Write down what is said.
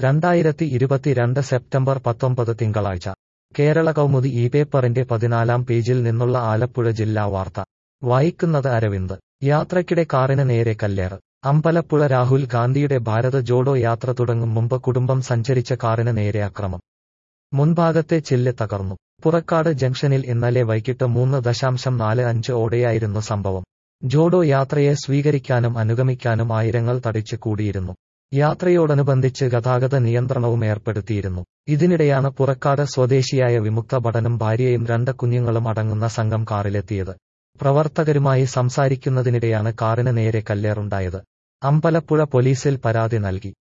രണ്ടായിരത്തി ഇരുപത്തിരണ്ട് സെപ്റ്റംബർ പത്തൊമ്പത് തിങ്കളാഴ്ച കേരള കൗമുദി ഈ പേപ്പറിന്റെ പതിനാലാം പേജിൽ നിന്നുള്ള ആലപ്പുഴ ജില്ലാ വാർത്ത വായിക്കുന്നത് അരവിന്ദ് യാത്രയ്ക്കിടെ കാറിന് നേരെ കല്ലേറ് അമ്പലപ്പുഴ രാഹുൽ ഗാന്ധിയുടെ ഭാരത് ജോഡോ യാത്ര തുടങ്ങും മുമ്പ് കുടുംബം സഞ്ചരിച്ച കാറിന് നേരെ അക്രമം മുൻഭാഗത്തെ ചില്ല് തകർന്നു പുറക്കാട് ജംഗ്ഷനിൽ ഇന്നലെ വൈകിട്ട് മൂന്ന് ദശാംശം നാല് അഞ്ച് ഓടെയായിരുന്നു സംഭവം ജോഡോ യാത്രയെ സ്വീകരിക്കാനും അനുഗമിക്കാനും ആയിരങ്ങൾ തടിച്ചു കൂടിയിരുന്നു യാത്രയോടനുബന്ധിച്ച് ഗതാഗത നിയന്ത്രണവും ഏർപ്പെടുത്തിയിരുന്നു ഇതിനിടെയാണ് പുറക്കാട് സ്വദേശിയായ വിമുക്ത ഭടനും ഭാര്യയും രണ്ട് കുഞ്ഞുങ്ങളും അടങ്ങുന്ന സംഘം കാറിലെത്തിയത് പ്രവർത്തകരുമായി സംസാരിക്കുന്നതിനിടെയാണ് കാറിന് നേരെ കല്ലേറുണ്ടായത് അമ്പലപ്പുഴ പോലീസിൽ പരാതി നൽകി